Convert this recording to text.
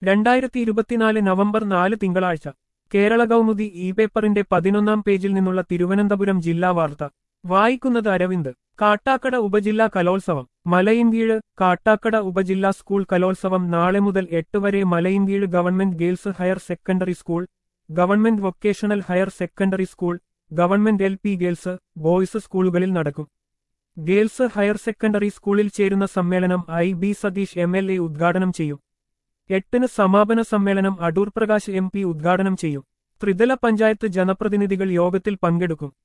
രണ്ടായിരത്തി ഇരുപത്തിനാല് നവംബർ നാല് തിങ്കളാഴ്ച കേരള കൗമുദി ഇ പേപ്പറിന്റെ പതിനൊന്നാം പേജിൽ നിന്നുള്ള തിരുവനന്തപുരം ജില്ലാ വാർത്ത വായിക്കുന്നത് അരവിന്ദ് കാട്ടാക്കട ഉപജില്ലാ കലോത്സവം മലയിൻകീഴ് കാട്ടാക്കട ഉപജില്ലാ സ്കൂൾ കലോത്സവം നാളെ മുതൽ എട്ട് വരെ Malayinkeezhu government girls higher secondary school government vocational higher secondary school government L P girls boys സ്കൂളുകളിൽ നടക്കും ഗേൾസ് ഹയർ സെക്കൻഡറി സ്കൂളിൽ ചേരുന്ന സമ്മേളനം I B Sathish M L A ഉദ്ഘാടനം ചെയ്യും എട്ടിന് സമാപന സമ്മേളനം അടൂർ പ്രകാശ് എം പി ഉദ്ഘാടനം ചെയ്യും ത്രിതല പഞ്ചായത്ത് ജനപ്രതിനിധികൾ യോഗത്തിൽ പങ്കെടുക്കും